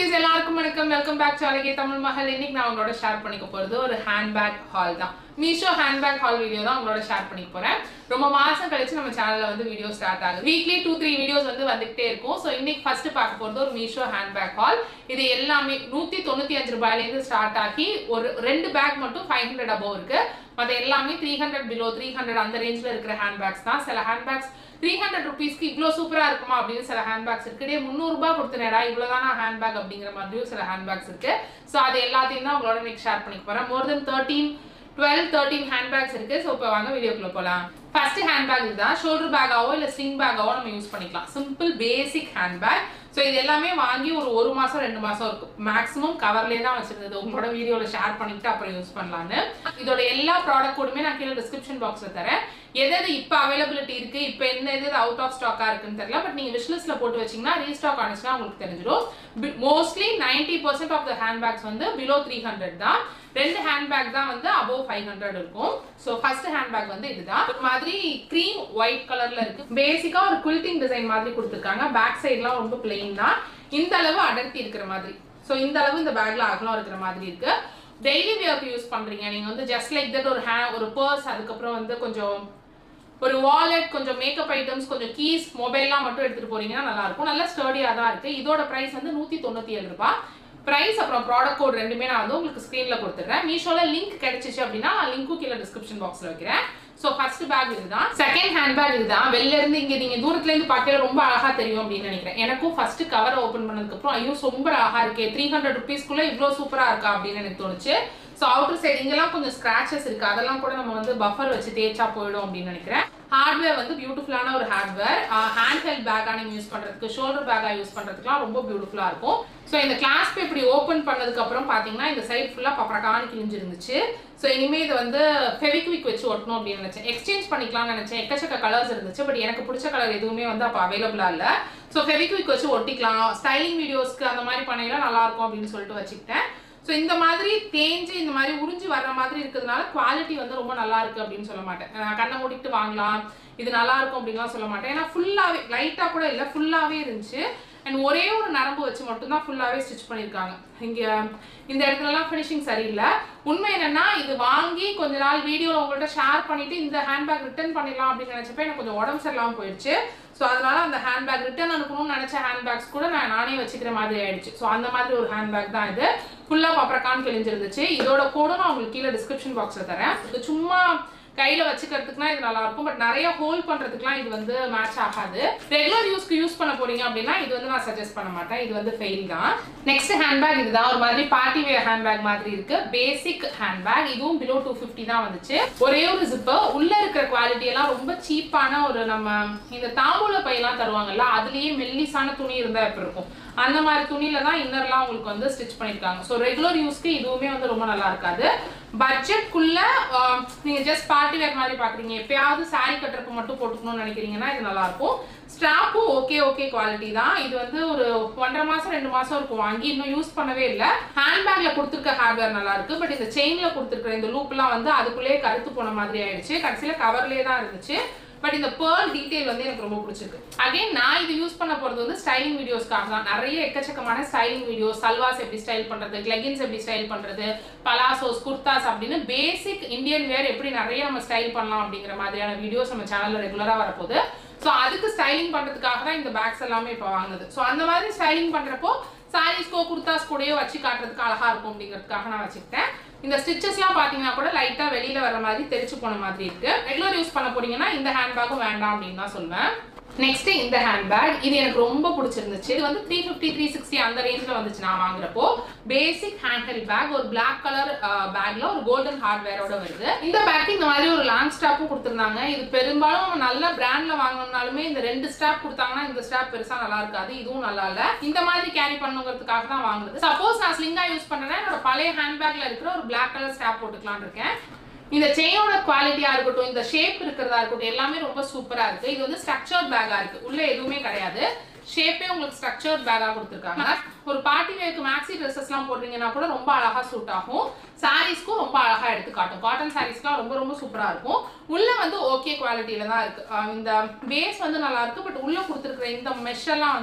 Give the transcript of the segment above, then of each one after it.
குட்டீஸ் எல்லாருக்கும் வணக்கம் வெல்கம் பேக் டு அழகிய தமிழ் மகள் இன்னைக்கு நான் உங்களோட ஷேர் பண்ணிக்க போறது ஒரு ஹேண்ட்பேக் ஹால் தான் மீஷோ ஹேண்ட்பேக் ஹால் வீடியோ தான் உங்களோட ஷேர் பண்ணிக்க போறேன் ரொம்ப மாசம் கழிச்சு நம்ம சேனல்ல வந்து வீடியோ ஸ்டார்ட் ஆகுது வீக்லி டூ த்ரீ வீடியோஸ் வந்து வந்துகிட்டே இருக்கும் ஸோ இன்னைக்கு ஃபர்ஸ்ட் பார்க்க போறது ஒரு மீஷோ ஹேண்ட்பேக் ஹால் இது எல்லாமே நூத்தி தொண்ணூத்தி அஞ்சு ரூபாயில இருந்து ஸ்டார்ட் ஆகி ஒரு ரெண்டு பேக் மட்டும் ஃபைவ் ஹண்ட்ரட் அபோவ் இருக்கு மற்ற எல்லாமே three hundred below three hundred அந்த ரேஞ்சில் இருக்கிற ஹேண்ட்பேக்ஸ் தான் சில ஹேண்ட்பேக்ஸ் த்ரீ ஹண்ட்ரட் ருபீஸ்க்கு இவ்வளோ சூப்பராக இருக்குமா அப்படின்னு சில ஹேண்ட்பேக்ஸ் இருக்கு டே முந்நூறுபா கொடுத்தனேடா இவ்வளோதானா ஹேண்ட்பேக் அப்படிங்கிற மாதிரியும் சில ஹேண்ட்பேக்ஸ் இருக்கு ஸோ அது எல்லாத்தையும் தான் உங்களோட இன்னைக்கு ஷேர் பண்ணிக்க போகிறேன் more than thirteen twelve thirteen handbags இருக்கு ஸோ இப்போ வாங்க வீடியோக்குள்ள போகலாம் ஃபர்ஸ்ட் ஹேண்ட்பேக் இதுதான் ஷோல்டர் பேக்காவோ இல்லை ஸ்லிங் பேக்காவோ நம்ம யூஸ் பண்ணிக்கலாம் சிம்பிள் பேசிக் ஹேண்ட்பேக் ஸோ இது எல்லாமே வாங்கி ஒரு ஒரு மாசம் ரெண்டு மாசம் இருக்கும் மேக்ஸிமம் கவர்லேயே தான் வச்சிருந்தது உங்களோட வீடியோவில் ஷேர் பண்ணிட்டு அப்புறம் யூஸ் பண்ணலான்னு இதோட எல்லா ப்ராடக்ட் கூடமே நான் கீழே டிஸ்கிரிப்ஷன் பாக்ஸில் தரேன் எது எது இப்போ அவைலபிலிட்டி இருக்கு இப்போ எந்த எது அவுட் ஆஃப் ஸ்டாக்கா இருக்குன்னு தெரியல பட் நீங்க விஷ்லிஸ்ட்ல போட்டு வச்சீங்கன்னா ரீஸ்டாக் ஆனிச்சுன்னா உங்களுக்கு தெரிஞ்சிடும் mostly ninety percent of the handbags வந்து பிலோ த்ரீ ஹண்ட்ரட் தான் ரெண்டு ஹேண்ட்பேக் தான் வந்து அபோவ் ஃபைவ் ஹண்ட்ரட் இருக்கும் ஸோ ஃபர்ஸ்ட் ஹேண்ட்பேக் வந்து இதுதான் ஒரு மாதிரி க்ரீம் ஒயிட் கலர்ல இருக்கு பேசிக்கா ஒரு குல்டிங் டிசைன் மாதிரி கொடுத்துருக்காங்க பேக் சைட்லாம் ரொம்ப பிளெயின் தான் இந்த அளவு அடர்த்தி இருக்கிற மாதிரி ஸோ இந்த அளவு இந்த பேக்ல அகலம் இருக்கிற மாதிரி இருக்கு டெய்லி வியர்க்கு யூஸ் பண்றீங்க நீங்க வந்து ஜஸ்ட் லைக் தட் ஒரு ஹே ஒரு பர்ஸ் அதுக்கப்புறம் வந்து கொஞ்சம் ஒரு வாலெட் கொஞ்சம் மேக்கப் ஐட்டம்ஸ் கொஞ்சம் கீஸ் மொபைல்லாம் மட்டும் எடுத்துட்டு போறீங்கன்னா நல்லா இருக்கும் நல்ல ஸ்டர்டியா தான் இருக்கு இதோட பிரைஸ் வந்து நூத்தி தொண்ணூத்தி ஏழு ரூபாய் பிரைஸ் அப்புறம் ப்ராடக்ட் கோட் ரெண்டுமே நான் வந்து உங்களுக்கு ஸ்க்ரீன்ல கொடுத்துட்றேன் மீஷோல லிங்க் கிடைச்சிச்சு அப்படின்னா லிங்க்கும் கீழே டிஸ்கிரிப்ஷன் பாக்ஸ்ல வைக்கிறேன் ஸோ ஃபர்ஸ்ட் பேக் இதுதான் செகண்ட் ஹேண்ட் பேக் இதுதான் வெளில இருந்து இங்க நீங்க தூரத்துல இருந்து பார்க்கல ரொம்ப அழகா தெரியும் அப்படின்னு நினைக்கிறேன் எனக்கும் ஃபர்ஸ்ட் கவர் ஓப்பன் பண்ணதுக்கு அப்புறம் ஐயோ ரொம்ப அழகா இருக்கே த்ரீ ஹண்ட்ரட் ருபீஸ்க்குள்ள இவ்வளோ சூப்பரா இருக்கா அப்படின்னு எனக்கு தோணுச்சு ஸோ அவுட்டர் சைடு இங்கெல்லாம் கொஞ்சம் ஸ்கிராச்சஸ் இருக்கு அதெல்லாம் கூட நம்ம வந்து பஃபர் வச்சு தேய்ச்சா போயிடும் அப்படின்னு நினைக்கிறேன் ஹார்ட்வேர் வந்து பியூட்டிஃபுல்லான ஒரு ஹார்ட்வேர் ஹேண்ட் ஹெல்ட் பேக்காக நீங்கள் யூஸ் பண்ணுறதுக்கு ஷோல்டர் பேக்காக யூஸ் பண்ணுறதுக்குலாம் ரொம்ப பியூட்டிஃபுல்லாக இருக்கும் ஸோ இந்த கிளாஸ்ப் இப்படி ஓப்பன் பண்ணதுக்கு அப்புறம் பார்த்தீங்கன்னா இந்த சைட் ஃபுல்லாக பப்பரக்கான்னு கிழிஞ்சிருந்துச்சு ஸோ இனிமேல் இது வந்து ஃபெவிக்விக் வச்சு ஒட்டணும் அப்படின்னு நினச்சேன் எக்ஸ்சேஞ்ச் பண்ணிக்கலாம்னு நினச்சேன் எக்கச்சக்க கலர்ஸ் இருந்துச்சு பட் எனக்கு பிடிச்ச கலர் எதுவுமே வந்து அப்போ அவைலபிளாக இல்லை ஸோ ஃபெவிக்விக் வச்சு ஒட்டிக்கலாம் ஸ்டைலிங் வீடியோஸ்க்கு அந்த மாதிரி பண்ணையெல்லாம் நல்லா இருக்கும் அப்படின்னு சொல்லிட்டு வச்சுக்கிட்டேன் ஸோ இந்த மாதிரி தேஞ்சு இந்த மாதிரி உறிஞ்சு வர்ற மாதிரி இருக்கிறதுனால குவாலிட்டி வந்து ரொம்ப நல்லா இருக்கு அப்படின்னு சொல்ல மாட்டேன் நான் கண்ணை மூடிட்டு வாங்கலாம் இது நல்லா இருக்கும் அப்படின்லாம் சொல்ல மாட்டேன் ஏன்னா ஃபுல்லாகவே லைட்டாக கூட இல்லை ஃபுல்லாகவே இருந்துச்சு அண்ட் ஒரே ஒரு நரம்பு வச்சு மட்டும்தான் ஃபுல்லாகவே ஸ்டிச் பண்ணியிருக்காங்க இங்கே இந்த இடத்துலலாம் ஃபினிஷிங் சரியில்லை உண்மை என்னன்னா இது வாங்கி கொஞ்ச நாள் வீடியோ உங்கள்கிட்ட ஷேர் பண்ணிட்டு இந்த ஹேண்ட்பேக் ரிட்டர்ன் பண்ணிடலாம் அப்படின்னு நினச்சப்ப எனக்கு கொஞ்சம் உடம்பு சரியில்லாமல் போயிடுச்சு ஸோ அதனால அந்த ஹேண்ட்பேக் ரிட்டர்ன் அனுப்பணும்னு நினச்ச ஹேண்ட்பேக்ஸ் கூட நான் நானே வச்சுக்கிற மாதிரி ஆயிடுச்சு ஸோ அந்த மாதிரி ஒரு ஹேண்ட்பேக் தான் இது ஃபுல்லாக பப்பரக்கான் கிழிஞ்சிருந்துச்சு இதோட கோடும் நான் உங்களுக்கு கீழே டிஸ்கிரிப்ஷன் பாக்ஸில் தரேன் இது சும்மா கையில வச்சுக்கிறதுக்குனா இது நல்லா இருக்கும் பட் நிறைய ஹோல்ட் பண்றதுக்குலாம் இது வந்து மேட்ச் ஆகாது ரெகுலர் யூஸ்க்கு யூஸ் பண்ண போறீங்க அப்படின்னா இது வந்து நான் சஜஸ்ட் பண்ண மாட்டேன் இது வந்து ஃபெயில் தான் நெக்ஸ்ட் ஹேண்ட்பேக் இதுதான் ஒரு மாதிரி பார்ட்டி வேர் ஹேண்ட்பேக் மாதிரி இருக்கு பேசிக் ஹேண்ட்பேக் இதுவும் பிலோ டூ ஃபிஃப்டி தான் வந்துச்சு ஒரே ஒரு ஜிப்பு உள்ள இருக்கிற குவாலிட்டி எல்லாம் ரொம்ப சீப்பான ஒரு நம்ம இந்த தாம்பூல பையெல்லாம் தருவாங்கல்ல அதுலயே மெல்லிசான துணி இருந்தா எப்படி இருக்கும் அந்த மாதிரி துணியில தான் இன்னர்லாம் உங்களுக்கு வந்து ஸ்டிச் பண்ணிருக்காங்க ஸோ ரெகுலர் யூஸ்க்கு இதுவுமே வந்து ரொம்ப நல்லா இருக்காது பட்ஜெட்குள்ள நீங்க ஜஸ்ட் பார்ட்டி வேர் மாதிரி பாக்குறீங்க எப்பயாவது சாரி கட்டுறப்ப மட்டும் போட்டுக்கணும்னு நினைக்கிறீங்கன்னா இது நல்லா இருக்கும் ஸ்ட்ராப்பும் ஓகே ஓகே குவாலிட்டி தான் இது வந்து ஒரு ஒன்றரை மாசம் ரெண்டு மாசம் இருக்கும் வாங்கி இன்னும் யூஸ் பண்ணவே இல்லை ஹேண்ட்பேக்ல கொடுத்துருக்க ஹார்ட்வேர் நல்லா இருக்கு பட் இந்த செயின்ல கொடுத்துருக்க இந்த லூப்லாம் வந்து அதுக்குள்ளேயே கருத்து போன மாதிரி ஆயிடுச்சு கடைசியில கவர்லேயே தான் இருந்துச்சு பட் இந்த பேர்ல் டீடைல் வந்து எனக்கு ரொம்ப பிடிச்சிருக்கு அகைன் நான் இது யூஸ் பண்ண போறது வந்து ஸ்டைலிங் வீடியோஸ்க்காக தான் நிறைய எக்கச்சக்கமான ஸ்டைலிங் வீடியோஸ் சல்வாஸ் எப்படி ஸ்டைல் பண்றது லெகின்ஸ் எப்படி ஸ்டைல் பண்றது பலாசோஸ் குர்தாஸ் அப்படின்னு பேசிக் இந்தியன் வேர் எப்படி நிறைய நம்ம ஸ்டைல் பண்ணலாம் அப்படிங்கிற மாதிரியான வீடியோஸ் நம்ம சேனல்ல ரெகுலரா வரப்போகுது ஸோ அதுக்கு ஸ்டைலிங் பண்றதுக்காக தான் இந்த பேக்ஸ் எல்லாமே இப்போ வாங்குது ஸோ அந்த மாதிரி ஸ்டைலிங் பண்றப்போ சாரீஸ்க்கோ குர்தாஸ் கூடயோ வச்சு காட்டுறதுக்கு அழகா இருக்கும் அப்படிங்கிறதுக்காக நான் வச்சுக்கிட்டேன் இந்த ஸ்டிச்சஸ்லாம் பார்த்தீங்கன்னா கூட லைட்டாக வெளியில் வர மாதிரி தெரிச்சு போன மாதிரி இருக்கு ரெகுலர் யூஸ் பண்ண போறீங்கன்னா இந்த ஹேண்ட்பேக்கும் வேண்டாம் அப்படின்னு தான் சொல்வேன் நெக்ஸ்ட் இந்த ஹேண்ட்பேக் இது எனக்கு ரொம்ப பிடிச்சிருந்துச்சு இது வந்து த்ரீ ஃபிஃப்டி த்ரீ சிக்ஸ்டி அந்த ரேஞ்சில் வந்துச்சு நான் வாங்குறப்போ பேசிக் ஹேண்ட் ஹெல்ட் பேக் ஒரு பிளாக் கலர் பேக்ல ஒரு கோல்டன் ஹார்ட்வேரோட வருது இந்த பேக் இந்த மாதிரி ஒரு லாங் ஸ்டாப்பும் கொடுத்துருந்தாங்க இது பெரும்பாலும் நல்ல பிராண்ட்ல வாங்கினாலுமே இந்த ரெண்டு ஸ்டாப் கொடுத்தாங்கன்னா இந்த ஸ்டாப் பெருசா நல்லா இருக்காது இதுவும் நல்லா இல்ல இந்த மாதிரி கேரி பண்ணுங்கிறதுக்காக தான் வாங்குறது சப்போஸ் நான் ஸ்லிங்கா யூஸ் பண்றேன்னா என்னோட பழைய ஹேண்ட்பேக்ல இருக்கிற ஒரு பிளாக் கலர் ஸ்டாப் போட்டுக்கலாம்னு இருக்கேன் இந்த செயினோட குவாலிட்டியா இருக்கட்டும் இந்த ஷேப் இருக்கிறதா இருக்கட்டும் எல்லாமே ரொம்ப சூப்பரா இருக்கு இது வந்து ஸ்ட்ரக்சர்ட் பேக்கா இருக்கு உள்ள எதுவுமே கிடையாது ஷேப்பே உங்களுக்கு ஸ்ட்ரக்சர்ட் பேக்கா கொடுத்துருக்காங்க ஒரு பார்ட்டி வேருக்கு மேக்ஸி ட்ரெஸ்ஸஸ்லாம் போடுறீங்கன்னா கூட ரொம்ப அழகா சூட் ஆகும் சாரீஸ்க்கும் ரொம்ப அழகா எடுத்து காட்டும் காட்டன் சாரீஸ்க்குலாம் ரொம்ப ரொம்ப சூப்பரா இருக்கும் உள்ள வந்து ஓகே குவாலிட்டியில தான் இருக்கு அஹ் இந்த பேஸ் வந்து நல்லா இருக்கு பட் உள்ள கொடுத்துருக்குற இந்த மெஷ் எல்லாம் வந்து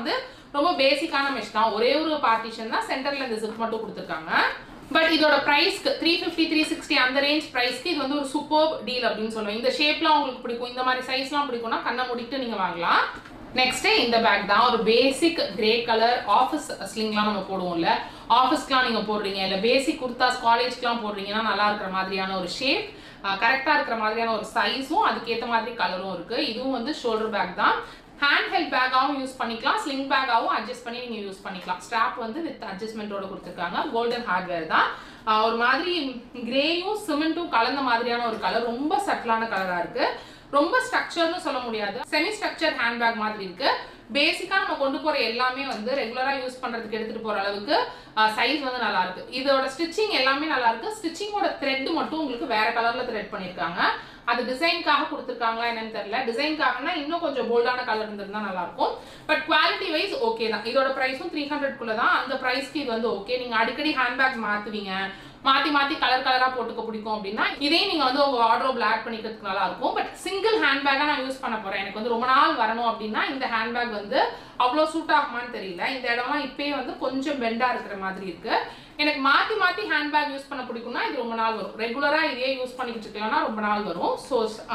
ரொம்ப பேசிக்கான மெஷ் தான் ஒரே ஒரு பார்ட்டிஷன் தான் சென்டர்ல இந்த ஜிப் மட்டும் கொடுத்துருக்காங்க பட் இதோட ப்ரைஸ்க்கு த்ரீ ஃபிஃப்டி த்ரீ சிக்ஸ்டி அந்த ரேஞ்ச் ப்ரைஸ்க்கு இது வந்து ஒரு சூப்பர் டீல் அப்படின்னு சொல்லுவேன் இந்த ஷேப்லாம் உங்களுக்கு பிடிக்கும் இந்த மாதிரி சைஸ்லாம் பிடிக்கும்னா கண்ணை மூடிட்டு நீங்கள் வாங்கலாம் நெக்ஸ்ட் இந்த பேக் தான் ஒரு பேசிக் கிரே கலர் ஆஃபீஸ் ஸ்லிங்லாம் நம்ம போடுவோம்ல ஆஃபீஸ்க்குலாம் நீங்கள் போடுறீங்க இல்லை பேசிக் குர்தாஸ் காலேஜ்க்குலாம் போடுறீங்கன்னா நல்லா இருக்கிற மாதிரியான ஒரு ஷேப் கரெக்டாக இருக்கிற மாதிரியான ஒரு சைஸும் அதுக்கேற்ற மாதிரி கலரும் இருக்குது இதுவும் வந்து ஷோல்டர் பேக் தான் ஹேண்ட் ஹெல்ட் பேக்காகவும் யூஸ் பண்ணிக்கலாம் ஸ்லிங் பேக்காகவும் அட்ஜஸ்ட் பண்ணி நீங்கள் யூஸ் பண்ணிக்கலாம் ஸ்ட்ராப் வந்து வித் அட்ஜஸ்ட்மெண்ட்டோட கொடுத்துருக்காங்க கோல்டன் ஹார்ட்வேர் தான் ஆஹ் ஒரு மாதிரி கிரேயும் சிமெண்ட்டும் கலந்த மாதிரியான ஒரு கலர் ரொம்ப சட்டிலான கலராக இருக்கு ரொம்ப ஸ்ட்ரக்சர்னு சொல்ல முடியாது செமி ஸ்ட்ரக்சர் ஹேண்ட்பேக் மாதிரி இருக்கு பேசிக்கா நம்ம கொண்டு போற எல்லாமே வந்து ரெகுலரா யூஸ் பண்றதுக்கு எடுத்துட்டு போற அளவுக்கு சைஸ் வந்து நல்லா இருக்கு இதோட ஸ்டிச்சிங் எல்லாமே நல்லா இருக்கு ஸ்டிச்சிங்கோட த்ரெட் மட்டும் உங்களுக்கு வேற கலர்ல த்ரெட் பண்ணிருக்காங்க அது டிசைனுக்காக கொடுத்துருக்காங்களா என்னன்னு தெரியல டிசைனுக்காகனா இன்னும் கொஞ்சம் போல்டான கலர் இருந்திருந்தா நல்லா இருக்கும் பட் குவாலிட்டி வைஸ் ஓகே தான் இதோட ப்ரைஸும் த்ரீ ஹண்ட்ரட்குள்ள தான் அந்த ப்ரைஸ்க்கு இது வந்து ஓகே நீங்க அடிக்கடி ஹேண்ட்பேக்ஸ் மாத்துவீங்க மாத்தி மாத்தி கலர் கலரா போட்டுக்க பிடிக்கும் அப்படின்னா இதே நீங்க வந்து உங்க வார்ட்ரோப்ல ஆட் பண்ணிக்கிறதுக்கு நல்லா இருக்கும் பட் சிங்கிள் ஹேண்ட்பேக்கா நான் யூஸ் பண்ண போறேன் எனக்கு வந்து ரொம்ப நாள் வரணும் அப்படின்னா இந்த ஹேண்ட்பேக் வந்து அவ்வளோ சூட் ஆகுமான்னு தெரியல இந்த இடம்லாம் இப்பயே வந்து கொஞ்சம் பெண்டா இருக்கிற மாதிரி இருக்கு எனக்கு மாத்தி மாத்தி ஹேண்ட்பேக் யூஸ் பண்ண பிடிக்கும்னா இது ரொம்ப நாள் வரும் ரெகுலரா இதே யூஸ் பண்ணிக்கிட்டு இருக்கலாம்னா ரொம்ப நாள் வரும் ஸோ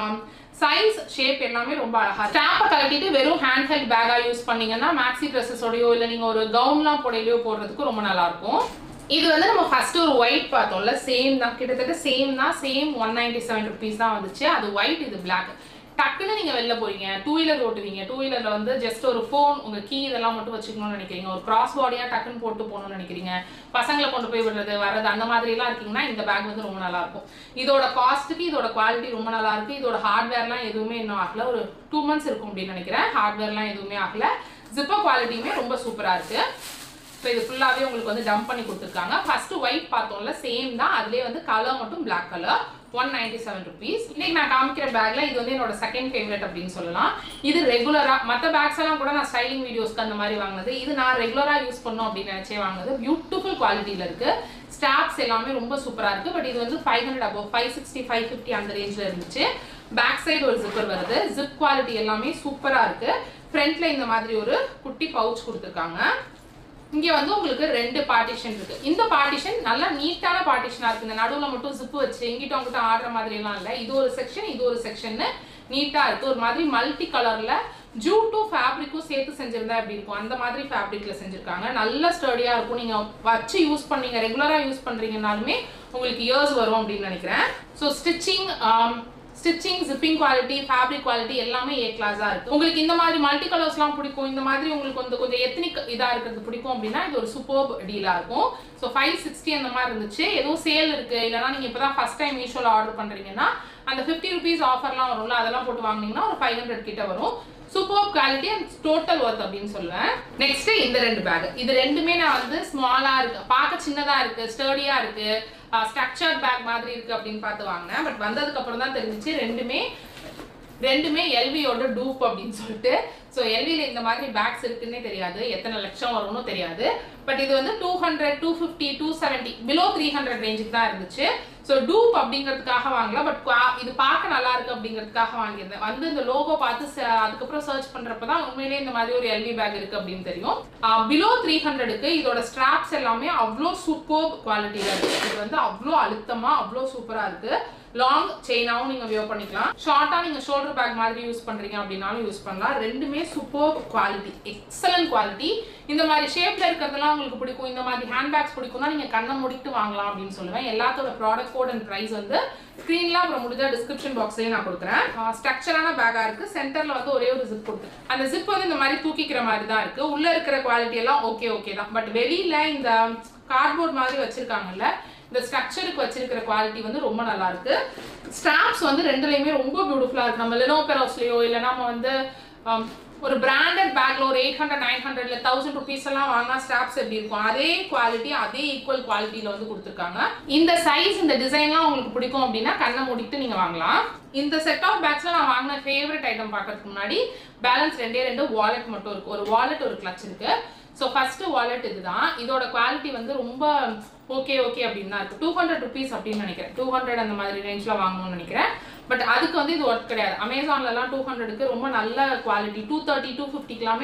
சைஸ் ஷேப் எல்லாமே ரொம்ப அழகா ஸ்டாப்பை கலட்டிட்டு வெறும் ஹேண்ட் ஹெல்ட் பேக்கா யூஸ் பண்ணீங்கன்னா மேக்ஸி ட்ரெஸ்ஸஸோடயோ இல்லை நீங்க ஒரு கவுன்லாம் போடையிலையோ போடுறதுக்கு ரொம்ப நல்லா இருக்கும் இது வந்து நம்ம ஃபர்ஸ்ட் ஒரு ஒயிட் பார்த்தோம்ல சேம் தான் கிட்டத்தட்ட சேம் தான் same one ninety seven rupees தான் வந்துச்சு அது ஒயிட் இது பிளாக் டக்குன்னு நீங்க வெளில போறீங்க டூ வீலர் ஓட்டுவீங்க டூ வீலர்ல வந்து ஜஸ்ட் ஒரு ஃபோன் உங்க கீ இதெல்லாம் மட்டும் வச்சுக்கணும்னு நினைக்கிறீங்க ஒரு கிராஸ் பாடியா டக்குன்னு போட்டு போகணும்னு நினைக்கிறீங்க பசங்களை கொண்டு போய் விடுறது வர்றது அந்த மாதிரி எல்லாம் இருக்கீங்கன்னா இந்த பேக் வந்து ரொம்ப நல்லா இருக்கும் இதோட காஸ்ட்டுக்கு இதோட குவாலிட்டி ரொம்ப நல்லா இருக்கு இதோட ஹார்ட்வேர்லாம் எதுவுமே இன்னும் ஆகல ஒரு டூ மந்த்ஸ் இருக்கும் அப்படின்னு நினைக்கிறேன் ஹார்ட்வேர்லாம் எதுவுமே ஆகல ஜிப்பர் குவாலிட்டியுமே ரொம்ப சூப்பரா இருக்கு ஸோ இது ஃபுல்லாகவே உங்களுக்கு வந்து டம்ப் பண்ணி கொடுத்துருக்காங்க ஃபர்ஸ்ட் ஒயிட் பார்த்தோம்ல சேம் தான் அதுலேயே வந்து கலர் மட்டும் black colour one ninety seven rupees இன்னைக்கு நான் காமிக்கிற பேக்ல இது வந்து என்னோட செகண்ட் ஃபேவரட் அப்படின்னு சொல்லலாம் இது ரெகுலரா மற்ற பேக்ஸ் எல்லாம் கூட நான் ஸ்டைலிங் வீடியோஸ்க்கு அந்த மாதிரி வாங்கினது இது நான் ரெகுலரா யூஸ் பண்ணோம் அப்படின்னு நினைச்சே வாங்கினது பியூட்டிஃபுல் குவாலிட்டியில இருக்கு ஸ்டாப்ஸ் எல்லாமே ரொம்ப சூப்பரா இருக்கு பட் இது வந்து five hundred above five sixty five fifty அந்த ரேஞ்ச்ல இருந்துச்சு பேக் சைடு ஒரு ஜிப்பர் வருது ஜிப் குவாலிட்டி எல்லாமே சூப்பரா இருக்கு ஃப்ரண்ட்ல இந்த மாதிரி ஒரு குட்டி பவுச் கொடுத்துருக்காங்க இங்க வந்து உங்களுக்கு ரெண்டு பார்ட்டிஷன் இருக்கு இந்த பார்ட்டிஷன் நல்லா நீட்டான பார்ட்டிஷனா இருக்கு இந்த நடுவுல மட்டும் ஜிப்பு வச்சு எங்கிட்ட உங்ககிட்ட ஆடுற மாதிரி எல்லாம் இல்ல இது ஒரு செக்ஷன் இது ஒரு செக்ஷன் நீட்டா இருக்கு ஒரு மாதிரி மல்டி கலர்ல ஜூட்டும் ஃபேப்ரிக்கும் சேர்த்து செஞ்சிருந்தா எப்படி இருக்கும் அந்த மாதிரி ஃபேப்ரிக்ல செஞ்சிருக்காங்க நல்ல ஸ்டடியா இருக்கும் நீங்க வச்சு யூஸ் பண்ணீங்க ரெகுலரா யூஸ் பண்றீங்கனாலுமே உங்களுக்கு இயர்ஸ் வரும் அப்படின்னு நினைக்கிறேன் so stitching stitching zipping quality fabric quality எல்லாமே ஏ கிளாஸாக இருக்கு உங்களுக்கு இந்த மாதிரி மல்டி கலர்ஸ்லாம் பிடிக்கும் இந்த மாதிரி உங்களுக்கு வந்து கொஞ்சம் எத்தனிக் இதாக இருக்கிறது பிடிக்கும் அப்படின்னா இது ஒரு சூப்பர் டீலாக இருக்கும் ஸோ ஃபைவ் சிக்ஸ்டி அந்த மாதிரி இருந்துச்சு எதுவும் சேல் இருக்கு இல்லைனா நீங்கள் இப்போ தான் ஃபஸ்ட் டைம் மீஷோவில் ஆர்டர் பண்ணுறீங்கன்னா அந்த ஃபிஃப்டி ருபீஸ் ஆஃபர்லாம் வரும்ல அதெல்லாம் போட்டு வாங்குனீங்கன்னா ஒரு ஃபைவ் ஹண்ட்ரட் கிட்ட வரும் super quality and total worth அப்படின்னு சொல்லுவேன் நெக்ஸ்ட் இந்த ரெண்டு பேக் இது ரெண்டுமே நான் வந்து ஸ்மாலா இருக்கு பார்க்க சின்னதா இருக்கு ஸ்டர்டியா இருக்கு ஸ்ட்ரக்சர்ட் பேக் மாதிரி இருக்கு அப்படின்னு பார்த்து வாங்கினேன் பட் வந்ததுக்கு அப்புறம் தான் தெரிஞ்சுச்சு ரெண்டுமே ரெண்டுமே எல்வியோட டூப் அப்படின்னு சொல்லிட்டு ஸோ எல்வியில் இந்த மாதிரி பேக்ஸ் இருக்குன்னே தெரியாது எத்தனை லட்சம் வரும்னு தெரியாது பட் இது வந்து two hundred two fifty two seventy below three hundred ரேஞ்சுக்கு தான் இருந்துச்சு ஸோ டூப் அப்படிங்கிறதுக்காக வாங்கல பட் இது பார்க்க நல்லா இருக்கு அப்படிங்கிறதுக்காக வாங்கியிருந்தேன் வந்து இந்த லோகோ பார்த்து ச- அதுக்கப்புறம் சர்ச் பண்றப்ப தான் உண்மையிலேயே இந்த மாதிரி ஒரு எல்வி பேக் இருக்கு அப்படின்னு தெரியும் பிலோ த்ரீ ஹண்ட்ரடுக்கு இதோட ஸ்ட்ராப்ஸ் எல்லாமே அவ்வளோ சூப்பர் குவாலிட்டியில இருக்கு இது வந்து அவ்வளோ அழுத்தமா அவ்வளோ சூப்பரா இருக்கு லாங் செயினாவும் நீங்க வியோ பண்ணிக்கலாம் ஷார்ட்டா நீங்க ஷோல்டர் பேக் மாதிரி யூஸ் பண்றீங்க அப்படின்னாலும் யூஸ் பண்ணலாம் ரெண்டுமே சூப்பர் குவாலிட்டி எக்ஸலன்ட் குவாலிட்டி இந்த மாதிரி ஷேப்ல இருக்கிறதெல்லாம் உங்களுக்கு பிடிக்கும் இந்த மாதிரி ஹேண்ட் பேக்ஸ் பிடிக்கும்னா நீங்க கண்ணை முடிட்டு வாங்கலாம் அப்படின்னு சொல்லுவேன் எல்லாத்தோட ப்ராடக்ட் கோட் அண்ட் ப்ரைஸ் வந்து ஸ்க்ரீன்ல அப்புறம் முடிஞ்சா டிஸ்கிரிப்ஷன் பாக்ஸ்லயும் நான் கொடுக்குறேன் ஸ்ட்ரக்சரான பேக்கா இருக்கு சென்டர்ல வந்து ஒரே ஒரு ஜிப் கொடுத்து அந்த ஜிப் வந்து இந்த மாதிரி தூக்கிக்கிற மாதிரி தான் இருக்கு உள்ள இருக்கிற குவாலிட்டி எல்லாம் ஓகே ஓகே தான் பட் வெளியில இந்த கார்ட்போர்ட் மாதிரி வச்சிருக்காங்கல்ல இந்த ஸ்ட்ரக்சருக்கு வச்சிருக்கிற குவாலிட்டி வந்து ரொம்ப நல்லா இருக்கு ஸ்ட்ராப்ஸ் வந்து ரெண்டுலையுமே ரொம்ப பியூட்டிஃபுல்லா இருக்கு நம்ம லெனோ பெரோஸ்லயோ இல்லை நம்ம வந்து ஆம், ஒரு பிராண்டட் பேக்ல ஒரு எயிட் ஹண்ட்ரட் நைன் ஹண்ட்ரட்ல தௌசண்ட் ருபீஸ் எல்லாம் வாங்கினா ஸ்ட்ராப்ஸ் எப்படி இருக்கும் அதே குவாலிட்டி அதே ஈக்குவல் குவாலிட்டியில வந்து கொடுத்துருக்காங்க இந்த சைஸ் இந்த டிசைன்லாம் உங்களுக்கு பிடிக்கும் அப்படின்னா கண்ணை மூடிட்டு நீங்க வாங்கலாம் இந்த செட் ஆஃப் பேக்ஸ்ல நான் வாங்கின ஃபேவரட் ஐட்டம் பார்க்கறதுக்கு முன்னாடி பேலன்ஸ் ரெண்டே ரெண்டு வாலெட் மட்டும் இருக்கு ஒரு வாலெட் ஒரு கிளச் இருக்கு ஸோ ஃபர்ஸ்ட் வாலெட் இதுதான் இதோட குவாலிட்டி வந்து ரொம்ப ஓகே ஓகே அப்படின்னு தான் இருக்கு டூ ஹண்ட்ரட் ருபீஸ் அப்படின்னு நினைக்கிறேன் டூ ஹண்ட்ரட் அந்த மாதிரி ரேஞ்சில் வாங்கணும்னு நினைக்கிறேன் பட் அதுக்கு வந்து இது ஒர்க் கிடையாது அமேசான்லலாம் டூ ஹண்ட்ரடுக்கு ரொம்ப நல்ல குவாலிட்டி டூ தேர்ட்டி டூ ஃபிஃப்டிக்கெல்லாமே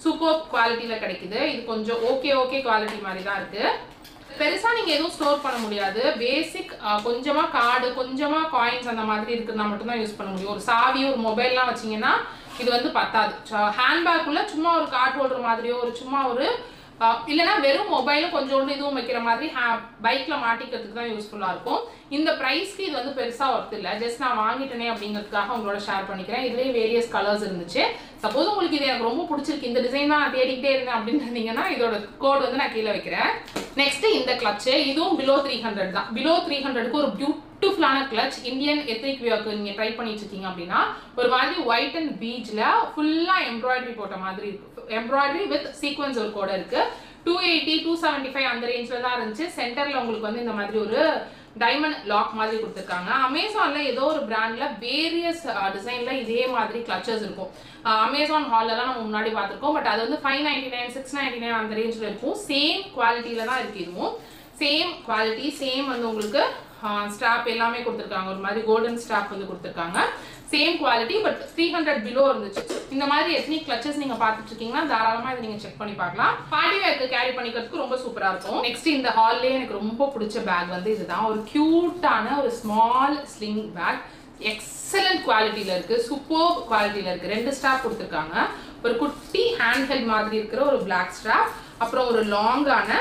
சூப்பர் குவாலிட்டியில் கிடைக்குது இது கொஞ்சம் ஓகே ஓகே குவாலிட்டி மாதிரி தான் இருக்குது பெருசாக நீங்கள் எதுவும் ஸ்டோர் பண்ண முடியாது பேசிக் கொஞ்சமாக கார்டு கொஞ்சமாக காயின்ஸ் அந்த மாதிரி இருக்குன்னா மட்டும்தான் யூஸ் பண்ண முடியும் ஒரு சாவி ஒரு மொபைல்லாம் வச்சீங்கன்னா இது வந்து பத்தாது ஹேண்ட்பேக்குள்ள சும்மா ஒரு கார்ட் ஹோல்டர் மாதிரியோ ஒரு சும்மா ஒரு ஆஹ் இல்லைன்னா வெறும் மொபைலும் கொஞ்சோண்டு இதுவும் வைக்கிற மாதிரி பைக்கில் மாட்டிக்கிறதுக்கு தான் யூஸ்ஃபுல்லாக இருக்கும் இந்த ப்ரைஸ்க்கு இது வந்து பெருசாக ஒர்த் இல்லை ஜஸ்ட் நான் வாங்கிட்டேனே அப்படிங்கிறதுக்காக உங்களோட ஷேர் பண்ணிக்கிறேன் இதுலேயே வேரியஸ் கலர்ஸ் இருந்துச்சு சப்போஸ் உங்களுக்கு இது எனக்கு ரொம்ப பிடிச்சிருக்கு இந்த டிசைன் தான் நான் தேடிக்கிட்டே இருந்தேன் அப்படின்னு இருந்தீங்கன்னா இதோட கோட் வந்து நான் கீழே வைக்கிறேன் நெக்ஸ்ட் இந்த கிளச்சு இதுவும் பிலோ த்ரீ ஹண்ட்ரட் தான் பிலோ த்ரீ ஹண்ட்ரடுக்கு ஒரு பியூட்டிஃபுல்லான கிளச் இந்தியன் எத்னிக் வியாக்கு நீங்கள் ட்ரை பண்ணிட்டு இருக்கீங்க அப்படின்னா ஒரு மாதிரி ஒயிட் அண்ட் பீச்சில் ஃபுல்லாக எம்ப்ராய்டரி போட்ட மாதிரி இருக்கு எம்ப்ராய்டரி வித் சீக்வன்ஸ் ஒரு கூட இருக்கு two eighty two seventy five அந்த ரேஞ்சில் தான் இருந்துச்சு சென்டரில் உங்களுக்கு வந்து இந்த மாதிரி ஒரு டைமண்ட் லாக் மாதிரி கொடுத்துருக்காங்க அமேசானில் ஏதோ ஒரு பிராண்டில் வேரியஸ் டிசைனில் இதே மாதிரி கிளச்சஸ் இருக்கும் அமேசான் ஹால்லலாம் நம்ம முன்னாடி பார்த்துருக்கோம் பட் அது வந்து five ninety nine six ninety nine அந்த ரேஞ்சில் இருக்கும் சேம் குவாலிட்டியில் தான் இருக்குது இதுவும் சேம் குவாலிட்டி சேம் வந்து உங்களுக்கு ஸ்டாப் எல்லாமே கொடுத்துருக்காங்க ஒரு மாதிரி கோல்டன் ஸ்டாப் வந்து கொடுத்துருக்காங்க same quality but three hundred below இருந்துச்சு இந்த மாதிரி எத்தனிக் கிளச்சஸ் நீங்க பார்த்துட்டு இருக்கீங்கன்னா தாராளமா இதை நீங்க செக் பண்ணி பார்க்கலாம் பார்ட்டி வேர்க்கு கேரி பண்ணிக்கிறதுக்கு ரொம்ப சூப்பரா இருக்கும் நெக்ஸ்ட் இந்த ஹால்லே எனக்கு ரொம்ப பிடிச்ச பேக் வந்து இதுதான் ஒரு கியூட்டான ஒரு ஸ்மால் ஸ்லிங் பேக் எக்ஸலண்ட் குவாலிட்டியில் இருக்கு சூப்பர் குவாலிட்டியில் இருக்கு ரெண்டு ஸ்டாப் கொடுத்துருக்காங்க ஒரு குட்டி ஹேண்ட் ஹெல்ட் மாதிரி இருக்கிற ஒரு பிளாக் ஸ்ட்ராப் அப்புறம் ஒரு லாங்கான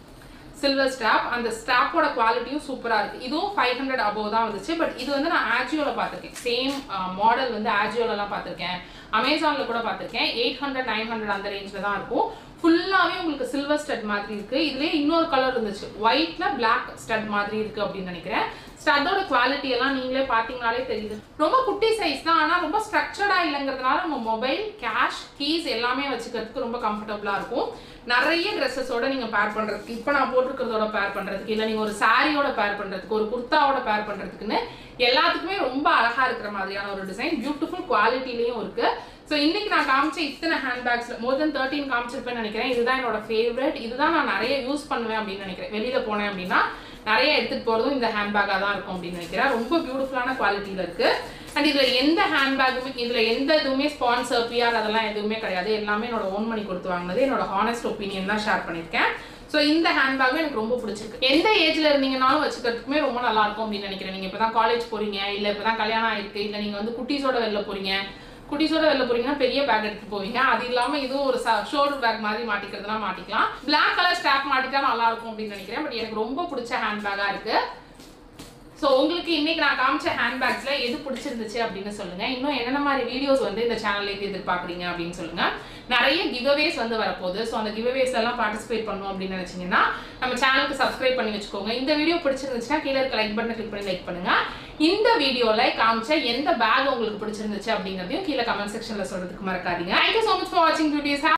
சில்வர் ஸ்டாப் அந்த ஸ்டாப்போட குவாலிட்டியும் சூப்பராக இருக்குது இதுவும் ஃபைவ் ஹண்ட்ரட் அபோவ் தான் வந்துச்சு பட் இது வந்து நான் ஆஜியோவில் பார்த்துருக்கேன் சேம் மாடல் வந்து ஆஜியோலலாம் பார்த்துருக்கேன் அமேசானில் கூட பார்த்துருக்கேன் எயிட் ஹண்ட்ரட் நைன் ஹண்ட்ரட் அந்த ரேஞ்சில் தான் இருக்கும் ஃபுல்லாகவே உங்களுக்கு சில்வர் ஸ்டட் மாதிரி இருக்குது இதுலேயே இன்னொரு கலர் இருந்துச்சு ஒயிட்டில் பிளாக் ஸ்டட் மாதிரி இருக்குது அப்படின்னு நினைக்கிறேன் ஸ்டட்டோட குவாலிட்டி எல்லாம் நீங்களே பார்த்தீங்கனாலே தெரியுது ரொம்ப குட்டி சைஸ் தான் ஆனால் ரொம்ப ஸ்ட்ரக்சர்டாக இல்லைங்கிறதுனால நம்ம மொபைல் கேஷ் கீஸ் எல்லாமே வச்சுக்கிறதுக்கு ரொம்ப கம்ஃபர்டபுளாக இருக்கும் நிறைய ட்ரெஸ்ஸஸோட நீங்கள் பேர் பண்ணுறதுக்கு இப்போ நான் போட்டிருக்கிறதோட பேர் பண்ணுறதுக்கு இல்லை நீங்கள் ஒரு சாரியோட பேர் பண்ணுறதுக்கு ஒரு குர்த்தாவோட பேர் பண்ணுறதுக்குன்னு எல்லாத்துக்குமே ரொம்ப அழகாக இருக்கிற மாதிரியான ஒரு டிசைன் பியூட்டிஃபுல் குவாலிட்டிலையும் இருக்குது ஸோ இன்னைக்கு நான் காமிச்ச இத்தனை ஹேண்ட்பேக்ஸில் மோர் தென் தேர்ட்டின் காமிச்சிருப்பேன்னு நினைக்கிறேன் இதுதான் என்னோட ஃபேவரட் இதுதான் நான் நிறைய யூஸ் பண்ணுவேன் அப்படின்னு நினைக்கிறேன் வெளியில் போனேன் அப்படின்னா நிறைய எடுத்துகிட்டு போகிறதும் இந்த ஹேண்ட்பேக்காக தான் இருக்கும் அப்படின்னு நினைக்கிறேன் ரொம்ப பியூட்டிஃபுல்லான குவாலிட்டியில் இருக்குது அண்ட் இதில் எந்த ஹேண்ட்பேக்குமே இதில் எந்த இதுவுமே ஸ்பான்சர் பிஆர் அதெல்லாம் எதுவுமே கிடையாது எல்லாமே என்னோட ஓன் பண்ணி கொடுத்து வாங்கினது என்னோட ஹானஸ்ட் ஒப்பீனியன் தான் ஷேர் பண்ணியிருக்கேன் ஸோ இந்த ஹேண்ட்பேக்கும் எனக்கு ரொம்ப பிடிச்சிருக்கு எந்த ஏஜ்ல இருந்தீங்கனாலும் வச்சுக்கிறதுக்குமே ரொம்ப நல்லா இருக்கும் அப்படின்னு நினைக்கிறேன் நீங்க இப்பதான் காலேஜ் போறீங்க இல்ல இப்பதான் கல்யாணம் ஆயிருக்கு இல்ல நீங்க வந்து குட்டீஸோட வெளில போறீங்க குட்டீஸோட வெளில போறீங்கன்னா பெரிய பேக் எடுத்துட்டு போவீங்க அது இல்லாம இதுவும் ஒரு ஷோல்டர் பேக் மாதிரி மாட்டிக்கிறதுனா மாட்டிக்கலாம் Black கலர் ஸ்டாப் மாட்டிட்டா நல்லா இருக்கும் அப்படின்னு நினைக்கிறேன் பட் எனக்கு ரொம்ப பிடிச்ச ஹேண்ட் பேக்கா இருக்கு ஸோ உங்களுக்கு இன்னைக்கு நான் காமிச்ச ஹேண்ட்பேக்ஸ்ல எது பிடிச்சிருந்துச்சு அப்படின்னு சொல்லுங்க இன்னும் என்னென்ன மாதிரி வீடியோஸ் வந்து இந்த சேனல்ல இருந்து எதிர்பார்க்குறீங்க அப்படின்னு சொல்லுங்க நிறைய கிவ்அவேஸ் வந்து வரப்போகுது ஸோ அந்த கிவ்அவேஸ் எல்லாம் பார்ட்டிசிபேட் பண்ணணும் அப்படின்னு நினைச்சீங்கன்னா நம்ம சேனலுக்கு சப்ஸ்கிரைப் பண்ணி வச்சுக்கோங்க இந்த வீடியோ பிடிச்சிருந்துச்சுன்னா கீழே இருக்க லைக் பட்டனை கிளிக் பண்ணி லைக் பண்ணுங்க இந்த வீடியோல காமிச்ச எந்த பேக் உங்களுக்கு பிடிச்சிருந்துச்சு அப்படிங்கிறதையும் கீழே கமெண்ட் செக்ஷன்ல சொல்றதுக்கு மறக்காதீங்க தேங்க்யூ ஸோ மச் ஃபார் வாட்சிங் வீடியோஸ்